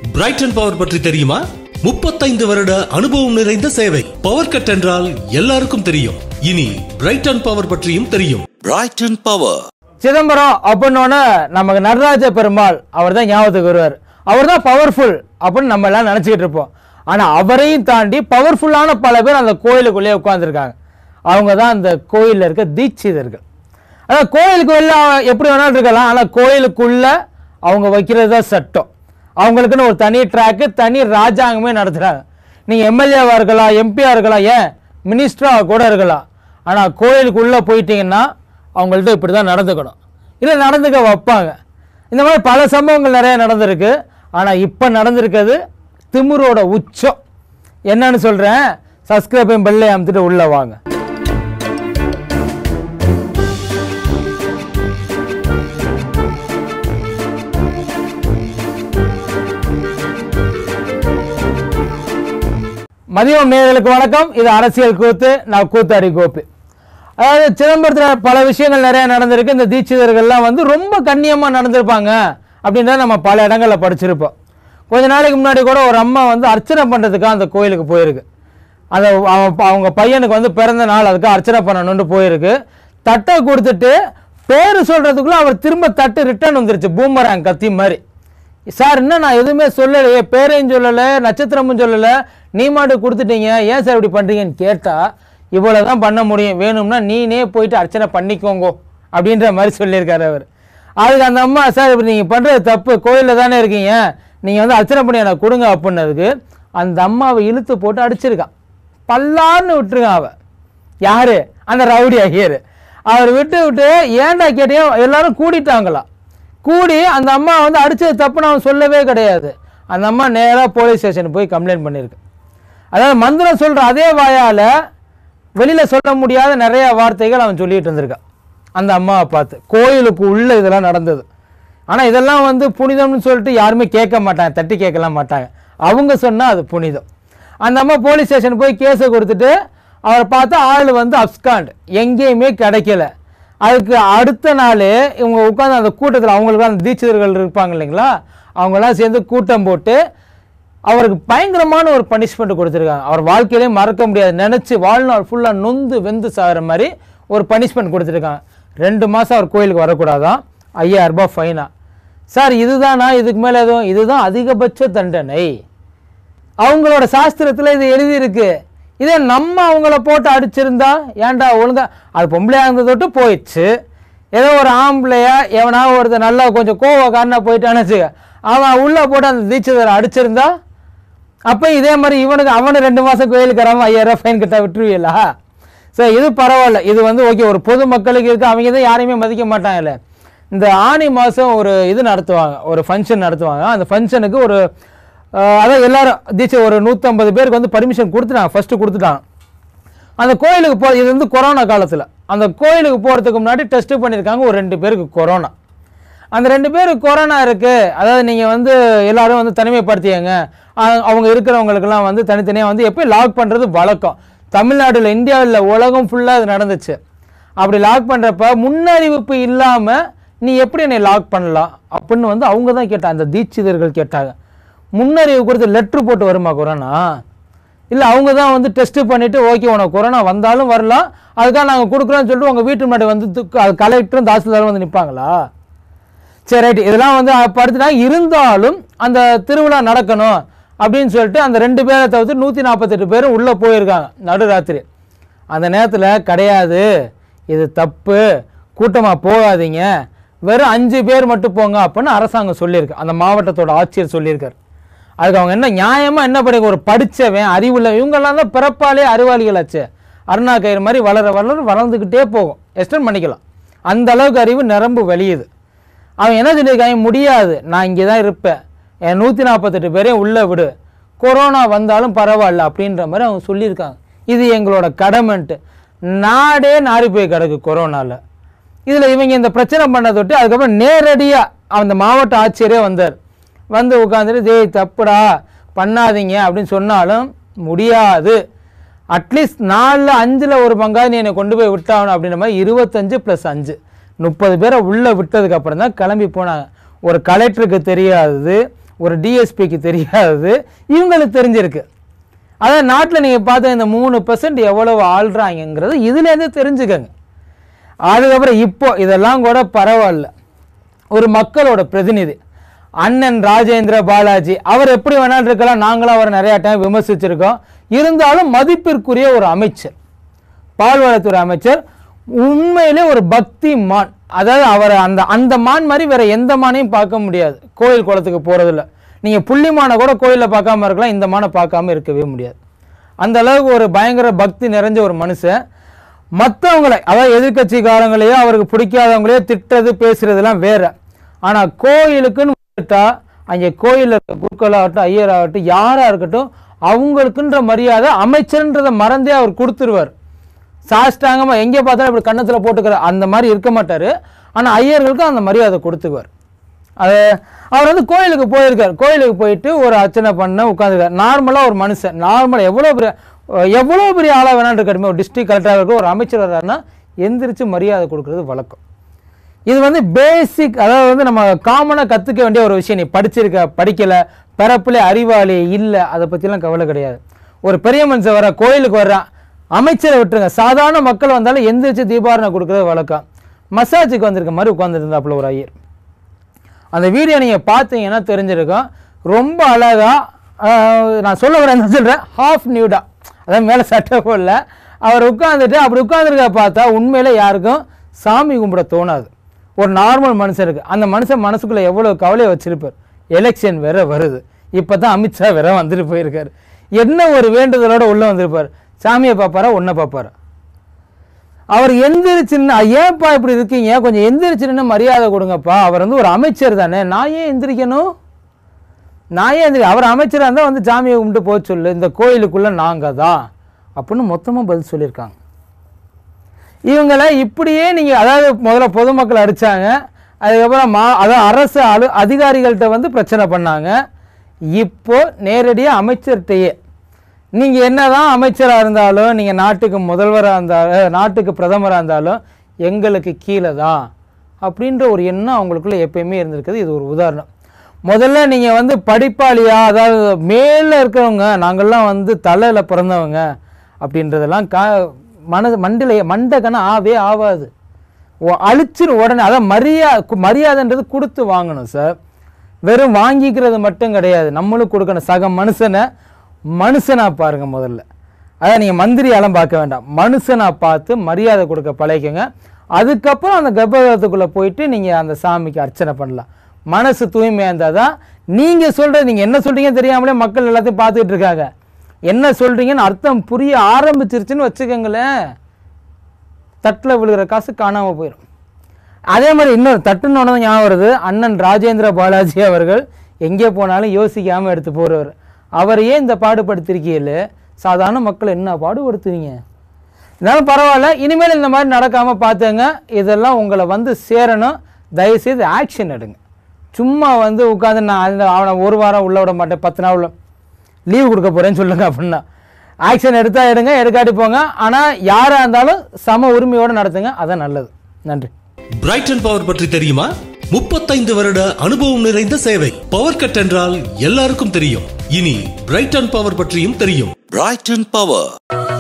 Brayton power பற்றி தெரியுமா முப்பத்தைந்து வருட அனுபவம் நிறைந்த சேவை பவர் கட் என்றால் எல்லாருக்கும் தெரியும் இனி பிரைட்டன் பவர் பற்றியும் தெரியும் Brighton Power. சிதம்பரம் அப்படின்னோடனே நமக்கு நடராஜ பெருமாள் அவர் தான் ஞாபகத்துக்கு வருவார் அவர் தான் பவர்ஃபுல் அப்படின்னு நம்ம எல்லாம் நினச்சிக்கிட்டு இருப்போம் ஆனால் அவரையும் தாண்டி பவர்ஃபுல்லான பல பேர் அந்த கோயிலுக்குள்ளேயே உட்காந்துருக்காங்க அவங்க தான் அந்த கோயிலில் இருக்க தீட்சிதர்கள் அதாவது கோயிலுக்கு வெளில எப்படி வேணாலும் இருக்கலாம் ஆனால் கோயிலுக்குள்ள அவங்க வைக்கிறது தான் சட்டம் அவங்களுக்குன்னு ஒரு தனி ட்ராக்கு தனி ராஜாங்கமே நடத்துகிறாங்க நீங்கள் எம்எல்ஏவாக இருக்கலாம் எம்பியாக இருக்கலாம் ஏன் மினிஸ்டராக கூட இருக்கலாம் ஆனால் கோயிலுக்குள்ளே போயிட்டீங்கன்னா அவங்கள்ட்ட இப்படி தான் நடந்துக்கணும் இல்லை நடந்துக்க வைப்பாங்க இந்த மாதிரி பல சம்பவங்கள் நிறைய நடந்திருக்கு ஆனால் இப்போ நடந்திருக்கிறது திமிரோட உச்சம் என்னன்னு சொல்கிறேன் சப்ஸ்கிரைபையும் பெல்லை அமுத்துட்டு உள்ளே வாங்க மதியம் நேயர்களுக்கு வணக்கம் இது அரசியல் கூத்து நான் கூத்தாடி கோபி அதாவது சிதம்பரத்தில் பல விஷயங்கள் நிறைய நடந்திருக்கு இந்த தீட்சிதர்கள்லாம் வந்து ரொம்ப கண்ணியமாக நடந்திருப்பாங்க அப்படின்றத நம்ம பல இடங்களில் படிச்சிருப்போம் கொஞ்ச நாளைக்கு முன்னாடி கூட ஒரு அம்மா வந்து அர்ச்சனை பண்ணுறதுக்காக அந்த கோயிலுக்கு போயிருக்கு அந்த அவன் அவங்க பையனுக்கு வந்து பிறந்த நாள் அதுக்கு அர்ச்சனை பண்ணணும்னு போயிருக்கு தட்டை கொடுத்துட்டு பேர் சொல்கிறதுக்குள்ளே அவர் திரும்ப தட்டு ரிட்டர்ன் வந்துருச்சு பூமராங் கத்தி மாதிரி சார் என்ன நான் எதுவுமே சொல்லலையே பேரையும் சொல்லலை நட்சத்திரமும் சொல்லலை நீ மாட்டு கொடுத்துட்டீங்க ஏன் சார் இப்படி பண்ணுறீங்கன்னு கேட்டால் இவ்வளோ தான் பண்ண முடியும் வேணும்னா நீனே போயிட்டு அர்ச்சனை பண்ணிக்கோங்கோ அப்படின்ற மாதிரி சொல்லியிருக்காரு அவர் அதுக்கு அந்த அம்மா சார் இப்படி நீங்கள் பண்ணுறது தப்பு கோயிலில் தானே இருக்கீங்க நீங்கள் வந்து அர்ச்சனை பண்ணி எனக்கு கொடுங்க அப்படின்னதுக்கு அந்த அம்மாவை இழுத்து போட்டு அடிச்சிருக்கான் பல்லான்னு விட்டுருக்கான் அவ யாரு அந்த ரவுடி ஐயர் அவர் விட்டு விட்டு ஏன்டா கேட்டியும் எல்லாரும் கூடிட்டாங்களாம் கூடி அந்த அம்மா வந்து அடிச்சது தப்புன்னு அவன் சொல்லவே கிடையாது அந்த அம்மா நேராக போலீஸ் ஸ்டேஷன் போய் கம்ப்ளைண்ட் பண்ணியிருக்கு அதாவது மந்திரம் சொல்கிற அதே வாயால் வெளியில் சொல்ல முடியாத நிறைய வார்த்தைகள் அவன் சொல்லிட்டு இருந்திருக்கான் அந்த அம்மாவை பார்த்து கோயிலுக்கு உள்ள இதெல்லாம் நடந்தது ஆனால் இதெல்லாம் வந்து புனிதம்னு சொல்லிட்டு யாருமே கேட்க மாட்டாங்க தட்டி கேட்கலாம் மாட்டாங்க அவங்க சொன்னால் அது புனிதம் அந்த அம்மா போலீஸ் ஸ்டேஷன் போய் கேஸை கொடுத்துட்டு அவரை பார்த்தா ஆள் வந்து அப்ஸ்காண்ட் எங்கேயுமே கிடைக்கல அதுக்கு அடுத்த நாள் இவங்க உட்காந்து அந்த கூட்டத்தில் அவங்களுக்கு அந்த தீட்சிதர்கள் இருப்பாங்க இல்லைங்களா அவங்கெல்லாம் சேர்ந்து கூட்டம் போட்டு அவருக்கு பயங்கரமான ஒரு பனிஷ்மெண்ட் கொடுத்துருக்காங்க அவர் வாழ்க்கையிலே மறக்க முடியாது நினச்சி வாழ்நாள் ஃபுல்லாக நொந்து வெந்து சாகிற மாதிரி ஒரு பனிஷ்மெண்ட் கொடுத்துருக்காங்க ரெண்டு மாதம் அவர் கோயிலுக்கு வரக்கூடாதான் ஐயாயிரம் ரூபாய் ஃபைனா சார் இதுதானா இதுக்கு மேலே எதுவும் இதுதான் அதிகபட்ச தண்டனை அவங்களோட சாஸ்திரத்தில் இது எழுதியிருக்கு இதே நம்ம அவங்கள போட்டு அடிச்சிருந்தா ஏன்டா ஒழுங்கா அது பொம்பளையாக இருந்ததை தொட்டு போயிடுச்சு ஏதோ ஒரு ஆம்பளையா எவனா ஒருத்தர் நல்லா கொஞ்சம் கோவக்காரனா போயிட்டான்னு வச்சுக்க அவன் உள்ளே போட்டு அந்த தீட்சிதரை அடிச்சிருந்தா அப்போ இதே மாதிரி இவனுக்கு அவனு ரெண்டு மாதம் கோயிலுக்கு வராமல் ஐயாயிரம் ஃபைன் கிட்ட விட்டுருவீங்களா ஸோ இது பரவாயில்ல இது வந்து ஓகே ஒரு பொது மக்களுக்கு இருக்கு அவங்க தான் யாரையுமே மதிக்க மாட்டாங்கல்ல இந்த ஆனி மாதம் ஒரு இது நடத்துவாங்க ஒரு ஃபங்க்ஷன் நடத்துவாங்க அந்த ஃபங்க்ஷனுக்கு ஒரு அஹ், அதாவது எல்லாரும் தீட்சை ஒரு நூற்றம்பது பேருக்கு வந்து பர்மிஷன் கொடுத்துட்டாங்க ஃபஸ்ட்டு கொடுத்துட்டாங்க அந்த கோயிலுக்கு போ இது வந்து கொரோனா காலத்தில் அந்த கோயிலுக்கு போகிறதுக்கு முன்னாடி டெஸ்ட்டு பண்ணியிருக்காங்க ஒரு ரெண்டு பேருக்கு கொரோனா அந்த ரெண்டு பேருக்கு கொரோனா இருக்குது அதாவது நீங்கள் வந்து எல்லாரும் வந்து தனிமைப்படுத்தியங்க அ- அவங்க இருக்கிறவங்களுக்கெல்லாம் வந்து தனித்தனியாக வந்து எப்போ லாக் பண்ணுறது வழக்கம் தமிழ்நாட்டில் இந்தியாவில் உலகம் ஃபுல்லாக இது நடந்துச்சு அப்படி லாக் பண்ணுறப்ப முன்னறிவிப்பு இல்லாமல் நீ எப்படி என்னை லாக் பண்ணலாம் அப்படின்னு வந்து அவங்க தான் கேட்டாங்க அந்த தீட்சிதர்கள் கேட்டாங்க முன்னறிவு கொடுத்து லெட்ரு போட்டு வருமா கொரோனா இல்லை அவங்க தான் வந்து டெஸ்ட்டு பண்ணிவிட்டு ஓகே உனக்கு கொரோனா வந்தாலும் வரலாம் அதுக்காக நாங்கள் கொடுக்குறோன்னு சொல்லிட்டு உங்கள் வீட்டு முன்னாடி வந்து துக்கு- அது கலெக்டரும் தாசில்தாரும் வந்து நிற்பாங்களா சரி ரைட் இதெல்லாம் வந்து படுத்துனா இருந்தாலும் அந்த திருவிழா நடக்கணும் அப்படின்னு சொல்லிட்டு அந்த ரெண்டு பேரை தவிர்த்து நூற்றி நாற்பத்தெட்டு பேரும் உள்ளே போயிருக்காங்க நடுராத்திரி அந்த நேரத்தில் கிடையாது இது தப்பு கூட்டமாக போகாதீங்க வெறும் அஞ்சு பேர் மட்டும் போங்க அப்படின்னு அரசாங்கம் சொல்லியிருக்கு அந்த மாவட்டத்தோட ஆட்சியர் சொல்லியிருக்காரு அதுக்கு அவங்க என்ன நியாயமாக என்ன பண்ணி ஒரு படித்தவன் அறிவுள்ள இவங்கெல்லாம் தான் பிறப்பாலே அறிவாளிகளாச்சு அருணா கயிறு மாதிரி வளர வளர வளர்ந்துக்கிட்டே போகும் எக்ஸ்டெண்ட் பண்ணிக்கலாம் அந்த அளவுக்கு அறிவு நிரம்பு வெளியுது அவன் என்ன சொல்லியிருக்காங்க முடியாது நான் இங்கே தான் இருப்பேன் என் நூற்றி நாற்பத்தெட்டு பேரையும் உள்ளே விடு கொரோனா வந்தாலும் பரவாயில்ல அப்படின்ற மாதிரி அவங்க சொல்லியிருக்காங்க இது எங்களோட கடமைன்ட்டு நாடே நாரி போய் கிடக்கு கொரோனாவில் இதில் இவங்க இந்த பிரச்சனை பண்ணதை விட்டு அதுக்கப்புறம் நேரடியாக அந்த மாவட்ட ஆட்சியரே வந்தார் வந்து உட்காந்துட்டு டேய் தப்புடா பண்ணாதீங்க அப்படின்னு சொன்னாலும் முடியாது அட்லீஸ்ட் நாலில் அஞ்சில் ஒரு பங்காவது நீ என்னை கொண்டு போய் விட்டாகணும் அப்படின்ற மாதிரி இருபத்தஞ்சு ப்ளஸ் அஞ்சு முப்பது பேரை உள்ளே விட்டதுக்கு அப்புறம் தான் கிளம்பி போனாங்க ஒரு கலெக்டருக்கு தெரியாதது ஒரு டிஎஸ்பிக்கு தெரியாதது இவங்களுக்கு தெரிஞ்சிருக்கு அதாவது நாட்டில் நீங்கள் பார்த்த இந்த மூணு பெர்சன்ட் எவ்வளவு ஆள்றாங்கங்கிறது இதுலேருந்து தெரிஞ்சுக்கங்க அதுக்கப்புறம் இப்போ இதெல்லாம் கூட பரவாயில்ல ஒரு மக்களோட பிரதிநிதி அண்ணன் ராஜேந்திர பாலாஜி அவர் எப்படி வேணாலும் இருக்கலாம் நாங்களும் அவரை நிறைய டைம் விமர்சிச்சிருக்கோம் இருந்தாலும் மதிப்பிற்குரிய ஒரு அமைச்சர் பால்வளத்துறை அமைச்சர் உண்மையிலே ஒரு பக்தி மான் அதாவது அவரை அந்த அந்த மான் மாதிரி வேற எந்த மானையும் பார்க்க முடியாது கோயில் குளத்துக்கு போறதில்ல நீங்க புள்ளி மானை கூட கோயிலில் பார்க்காம இருக்கலாம் இந்த மானை பார்க்காம இருக்கவே முடியாது அந்த அளவுக்கு ஒரு பயங்கர பக்தி நிறைஞ்ச ஒரு மனுஷன் மற்றவங்களை அதாவது எதிர்க்கட்சிக்காரங்களையோ அவருக்கு பிடிக்காதவங்களையோ திட்டுறது பேசுறதெல்லாம் வேற ஆனா கோயிலுக்குன்னு வந்துட்டா அங்கே கோயிலில் இருக்க குருக்களாகட்டும் ஐயராகட்டும் யாரா இருக்கட்டும் அவங்களுக்குன்ற மரியாதை அமைச்சர்ன்றதை மறந்தே அவர் கொடுத்துருவார் சாஷ்டாங்கமா எங்கே பார்த்தாலும் இப்படி கன்னத்துல போட்டுக்கிற அந்த மாதிரி இருக்க மாட்டாரு ஆனா ஐயர்களுக்கு அந்த மரியாதை கொடுத்துக்குவார் அது அவர் வந்து கோயிலுக்கு போயிருக்கார் கோயிலுக்கு போயிட்டு ஒரு அர்ச்சனை பண்ண உட்காந்துருக்கார் நார்மலாக ஒரு மனுஷன் நார்மலாக எவ்வளோ பெரிய எவ்வளோ பெரிய ஆளாக வேணாலும் இருக்கட்டுமே ஒரு டிஸ்ட்ரிக்ட் கலெக்டராக இருக்க ஒரு அமைச்சர் வர்றாருன்னா எந்திரிச்சு மரியாதை கொடுக்கறது வழக்கம் இது வந்து பேசிக் அதாவது வந்து நம்ம காமனாக கற்றுக்க வேண்டிய ஒரு விஷயம் நீ படிச்சிருக்க படிக்கல பிறப்புல அறிவாளி இல்லை அதை பற்றிலாம் கவலை கிடையாது ஒரு பெரிய மனுஷன் வர கோயிலுக்கு வர்றான் அமைச்சரை விட்டுருங்க சாதாரண மக்கள் வந்தாலும் எந்திரிச்சு தீபாரணை கொடுக்கறது வழக்கம் மசாஜுக்கு வந்திருக்க மாதிரி உட்காந்துருந்தாப்புல ஒரு ஐயர் அந்த வீடியோ நீங்கள் பார்த்தீங்கன்னா தெரிஞ்சிருக்கும் ரொம்ப அழகா ஆஹ், நான் சொல்ல வரேன் என்ன சொல்கிறேன் ஹாஃப் நியூடா அதாவது மேலே சட்டை போடல அவர் உட்காந்துட்டு அப்படி உட்காந்துருக்க பார்த்தா உண்மையில யாருக்கும் சாமி கும்பிட தோணாது ஒரு நார்மல் மனுஷனுக்கு அந்த மனுஷன் மனசுக்குள்ள எவ்வளோ கவலையை வச்சிருப்பார் எலெக்ஷன் வேற வருது இப்போ தான் அமித்ஷா வேற வந்துட்டு போயிருக்காரு என்ன ஒரு வேண்டுதலோட உள்ள வந்திருப்பார் சாமியை பார்ப்பாரா உன்னை பார்ப்பாரா அவர் எந்திரிச்சுன்னு ஏன்ப்பா இப்படி இருக்கீங்க கொஞ்சம் எந்திரிச்சுன்னு மரியாதை கொடுங்கப்பா அவர் வந்து ஒரு அமைச்சர் தானே நான் ஏன் எந்திரிக்கணும் நான் ஏன் எந்திரி அவர் அமைச்சராக இருந்தால் வந்து சாமியை கும்பிட்டு போக சொல்லு இந்த கோயிலுக்குள்ளே நாங்கள் தான் அப்படின்னு மொத்தமாக பதில் சொல்லியிருக்காங்க இவங்களை இப்படியே நீங்கள் அதாவது முதல்ல பொதுமக்கள் அடிச்சாங்க அதுக்கப்புறம் மா அதாவது அரசு அலு அதிகாரிகள்கிட்ட வந்து பிரச்சனை பண்ணாங்க இப்போ நேரடியாக அமைச்சர்கிட்டயே நீங்கள் என்னதான் அமைச்சராக இருந்தாலும் நீங்கள் நாட்டுக்கு முதல்வராக இருந்தாலும் நாட்டுக்கு பிரதமராக இருந்தாலும் எங்களுக்கு கீழே தான் அப்படின்ற ஒரு எண்ணம் அவங்களுக்குள்ள எப்பயுமே இருந்திருக்குது இது ஒரு உதாரணம் முதல்ல நீங்கள் வந்து படிப்பாளியா அதாவது மேலே இருக்கிறவங்க நாங்கள்லாம் வந்து தலையில் பிறந்தவங்க அப்படின்றதெல்லாம் கா மனது மண்டில மண்டகன ஆவே ஆகாது ஒ- அழிச்சிரும் உடனே அதான் மரியாதை மரியாதைன்றது கொடுத்து வாங்கணும் சார் வெறும் வாங்கிக்கிறது மட்டும் கிடையாது நம்மளும் கொடுக்கணும் சக மனுஷனை மனுஷனா பாருங்க முதல்ல அதான் நீங்கள் மந்திரியாலாம் பார்க்க வேண்டாம் மனுஷனா பார்த்து மரியாதை கொடுக்க பழகிக்கங்க அதுக்கப்புறம் அந்த கர்ப்பகிரகத்துக்குள்ளே போயிட்டு நீங்கள் அந்த சாமிக்கு அர்ச்சனை பண்ணலாம் மனசு தூய்மையாக இருந்தால் தான் நீங்கள் சொல்கிறது நீங்கள் என்ன சொல்கிறீங்கன்னு தெரியாமலே மக்கள் எல்லாத்தையும் பார்த்துக்கிட்டு இருக்காங்க என்ன சொல்கிறீங்கன்னு அர்த்தம் புரிய ஆரம்பிச்சிருச்சுன்னு வச்சுக்கோங்களேன் தட்டில் விழுகிற காசு காணாமல் போயிடும் அதே மாதிரி இன்னொரு தட்டுன்னு ஒன்று ஞாபகம் வருது அண்ணன் ராஜேந்திர பாலாஜி அவர்கள் எங்கே போனாலும் யோசிக்காமல் எடுத்து போகிறவர் அவரையே இந்த பாடுபடுத்திருக்கீங்களே சாதாரண மக்கள் என்ன பாடுபடுத்துவீங்க இருந்தாலும் பரவாயில்ல இனிமேல் இந்த மாதிரி நடக்காமல் பார்த்துங்க இதெல்லாம் உங்களை வந்து சேரணும் தயவுசெய்து ஆக்ஷன் எடுங்க சும்மா வந்து உட்காந்து நான் அந்த அவனை ஒரு வாரம் உள்ள விட மாட்டேன் பத்து நாள் உள்ள லீவு கொடுக்க போகிறேன்னு சொல்லுங்க அப்படின்னா ஆக்ஷன் எடுத்தா எடுங்க எடுக்காட்டி போங்க ஆனால் யாராக இருந்தாலும் சம உரிமையோடு நடத்துங்க அதான் நல்லது நன்றி பிரைட்டன் பவர் பற்றி தெரியுமா முப்பத்தைந்து வருட அனுபவம் நிறைந்த சேவை பவர் கட் என்றால் எல்லாருக்கும் தெரியும் இனி பிரைட்டன் பவர் பற்றியும் தெரியும் Brighton Power